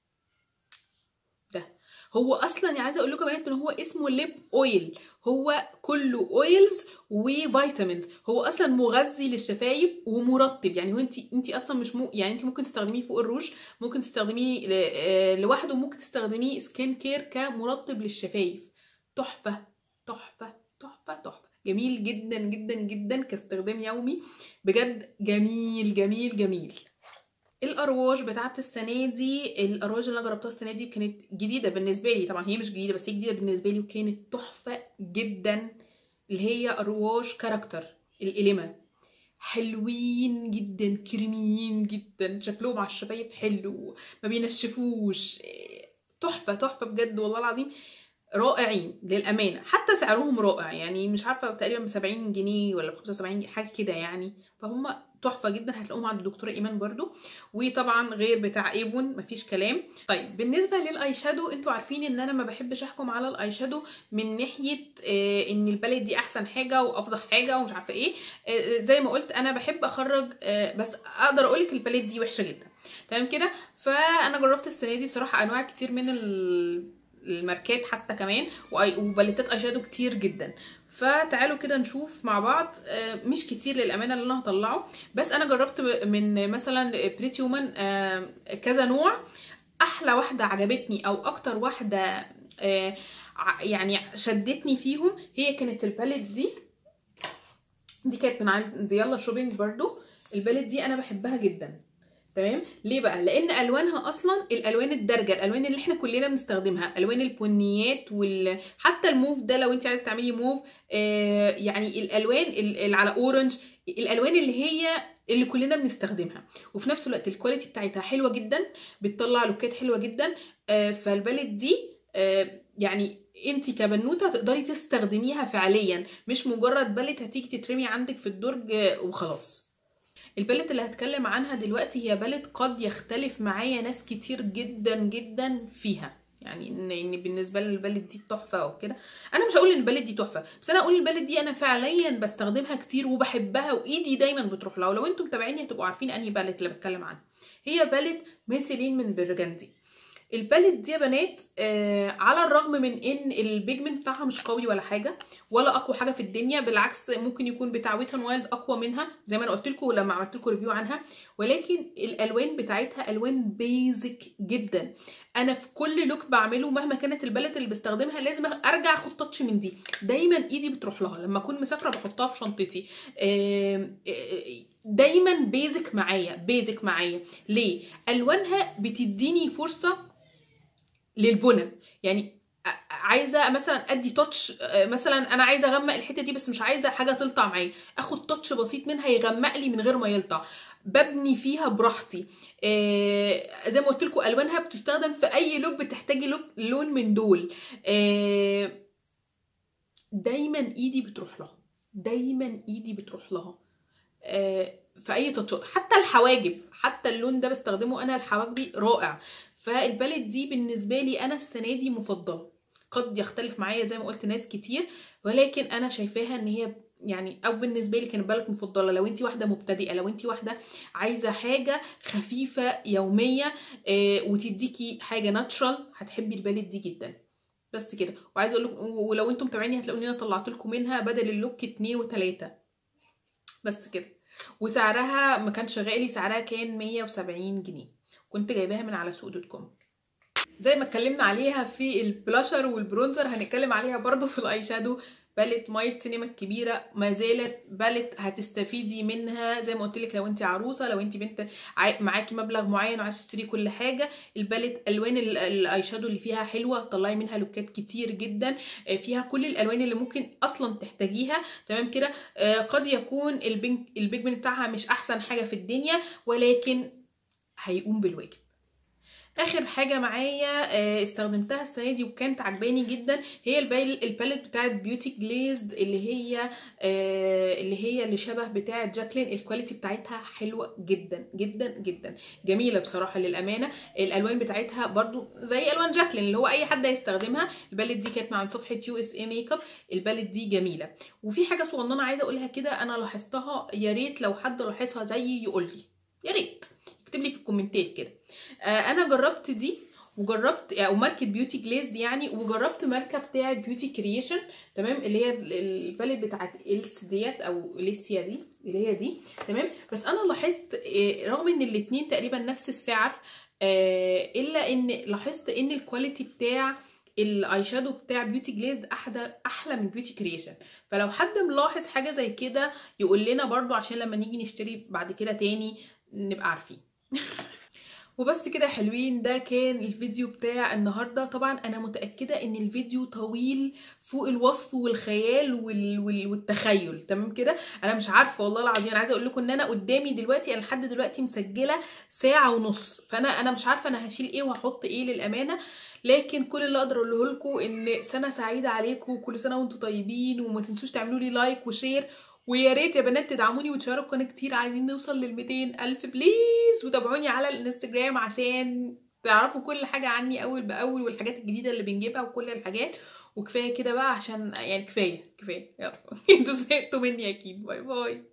ده هو اصلا يعني عايزه اقول لكم يا بنات ان هو اسمه ليب اويل هو كله اويلز وفيتامينز هو اصلا مغذي للشفايف ومرطب يعني هو انت انت اصلا مش مو يعني انت ممكن تستخدميه فوق الروج ممكن تستخدميه ل- آه، لوحده وممكن تستخدميه سكين كير كمرطب للشفايف تحفه تحفه تحفه تحفه جميل جدا جدا جدا كاستخدام يومي بجد جميل جميل جميل الارواج بتاعت السنه دي الارواج اللي انا جربتها السنه دي كانت جديده بالنسبه لي طبعا هي مش جديده بس هي جديده بالنسبه لي وكانت تحفه جدا اللي هي ارواج كاركتر الالمه حلوين جدا كريميين جدا شكلهم على الشفايف حلو ما بينشفوش إيه، تحفه تحفه بجد والله العظيم رائعين للامانه حتى سعرهم رائع يعني مش عارفه تقريبا ب 70 جنيه ولا ب 75 جنيه حاجه كده يعني فهم تحفه جدا هتلاقوهم عند الدكتوره ايمان برضو وطبعا غير بتاع ايفون مفيش كلام طيب بالنسبه للاي شادو انتوا عارفين ان انا ما بحبش احكم على الاي شادو من ناحيه آه ان الباليت دي احسن حاجه وافضل حاجه ومش عارفه ايه آه زي ما قلت انا بحب اخرج آه بس اقدر اقولك الباليت دي وحشه جدا تمام كده فانا جربت السنه دي بصراحه انواع كتير من الماركات حتى كمان وباليتات اي شادو كتير جدا فتعالوا كده نشوف مع بعض مش كتير للامانه اللي انا هطلعه بس انا جربت من مثلا بريتي وومن كذا نوع احلى واحده عجبتني او اكتر واحده يعني شدتني فيهم هي كانت الباليت دي دي كانت من عند يلا شوبينج برضو الباليت دي انا بحبها جدا تمام ليه بقى لان الوانها اصلا الالوان الدارجه الالوان اللي احنا كلنا بنستخدمها الوان البنيات وال حتى الموف ده لو انت عايزه تعملي موف آه يعني الالوان اللي على اورنج الالوان اللي هي اللي كلنا بنستخدمها وفي نفس الوقت الكواليتي بتاعتها حلوه جدا بتطلع لوكات حلوه جدا آه فالباليت دي آه يعني انت كبنوته تقدري تستخدميها فعليا مش مجرد باليت هتيجي تترمي عندك في الدرج وخلاص الباليت اللي هتكلم عنها دلوقتي هي باليت قد يختلف معايا ناس كتير جدا جدا فيها يعني ان ان بالنسبه لي الباليت دي تحفه او كده انا مش هقول ان الباليت دي تحفه بس انا اقول الباليت دي انا فعليا بستخدمها كتير وبحبها وايدي دايما بتروح لها ولو انتم متابعيني هتبقوا عارفين انهي باليت اللي بتكلم عنها هي باليت ميثيلين من برجندي الباليت دي يا بنات آه على الرغم من ان البيجمنت بتاعها مش قوي ولا حاجه ولا اقوى حاجه في الدنيا بالعكس ممكن يكون بتاع ويت وايلد اقوى منها زي ما انا قلت لكم لما عملت لكم ريفيو عنها ولكن الالوان بتاعتها الوان بيزك جدا انا في كل لوك بعمله مهما كانت الباليت اللي بستخدمها لازم ارجع اخد تاتش من دي دايما ايدي بتروح لها لما اكون مسافره بحطها في شنطتي آه دايما بيزك معايا بيزك معايا ليه الوانها بتديني فرصه للبنى يعني عايزه مثلا ادي تاتش مثلا انا عايزه اغمق الحته دي بس مش عايزه حاجه تلطع معايا اخد تاتش بسيط منها يغمق لي من غير ما يلطع ببني فيها براحتي آه زي ما قلت لكم الوانها بتستخدم في اي لوك بتحتاجي لوك لون من دول آه دايما ايدي بتروح لها دايما ايدي بتروح لها آه في اي تاتشات حتى الحواجب حتى اللون ده بستخدمه انا لحواجبي رائع فالباليت دي بالنسبه لي انا السنه دي مفضله قد يختلف معايا زي ما قلت ناس كتير ولكن انا شايفاها ان هي يعني او بالنسبه لي كانت بالك مفضله لو انت واحده مبتدئه لو انت واحده عايزه حاجه خفيفه يوميه آه وتديكي حاجه ناتشرال هتحبي الباليت دي جدا بس كده وعايزه اقول لكم ولو انتم متابعيني هتلاقوني انا طلعت لكم منها بدل اللوك 2 و3 بس كده وسعرها ما كانش غالي سعرها كان 170 جنيه كنت جايباها من على سوق دوت كوم زي ما اتكلمنا عليها في البلاشر والبرونزر هنتكلم عليها برضو في الاي شادو باليت مايت سينما الكبيره ما زالت باليت هتستفيدي منها زي ما قلت لك لو انت عروسه لو انت بنت معاكي مبلغ معين وعايزه تشتري كل حاجه الباليت الوان الاي شادو اللي فيها حلوه تطلعي منها لوكات كتير جدا فيها كل الالوان اللي ممكن اصلا تحتاجيها تمام كده قد يكون البيجمنت بتاعها مش احسن حاجه في الدنيا ولكن هيقوم بالواجب اخر حاجه معايا استخدمتها السنه دي وكانت عجباني جدا هي الباليت بتاعه بيوتي جليزد اللي هي اللي هي اللي شبه بتاعه جاكلين الكواليتي بتاعتها حلوه جدا جدا جدا جميله بصراحه للامانه الالوان بتاعتها برضو زي الوان جاكلين اللي هو اي حد هيستخدمها الباليت دي كانت من صفحه يو اس اي ميك اب الباليت دي جميله وفي حاجه صغننه عايزه اقولها كده انا لاحظتها يا ريت لو حد لاحظها زيي يقول لي يا ريت اكتب لي في الكومنتات كده آه انا جربت دي وجربت او ماركه بيوتي جليزد يعني وجربت ماركه بتاعه بيوتي كرييشن تمام اللي هي الباليت بتاعت إلس ديت او إليسيا دي اللي هي دي تمام بس انا لاحظت آه رغم ان الاتنين تقريبا نفس السعر آه الا ان لاحظت ان الكواليتي بتاع الاي شادو بتاع بيوتي جليزد احلى احلى من بيوتي كرييشن فلو حد ملاحظ حاجه زي كده يقول لنا برضو عشان لما نيجي نشتري بعد كده تاني نبقى عارفين وبس كده يا حلوين ده كان الفيديو بتاع النهارده طبعا انا متاكده ان الفيديو طويل فوق الوصف والخيال وال... وال... والتخيل تمام كده انا مش عارفه والله العظيم انا عايزه اقول لكم ان انا قدامي دلوقتي انا لحد دلوقتي مسجله ساعه ونص فانا انا مش عارفه انا هشيل ايه وهحط ايه للامانه لكن كل اللي اقدر اقوله لكم ان سنه سعيده عليكم كل سنه وانتم طيبين وما تنسوش تعملوا لي لايك وشير ويا ريت يا بنات تدعموني وتشاركوا القناه كتير عايزين نوصل لل 200 الف بليز وتابعوني على الانستجرام عشان تعرفوا كل حاجه عني اول باول والحاجات الجديده اللي بنجيبها وكل الحاجات وكفايه كده بقى عشان يعني كفايه كفايه يلا انتوا زهقتوا مني اكيد باي باي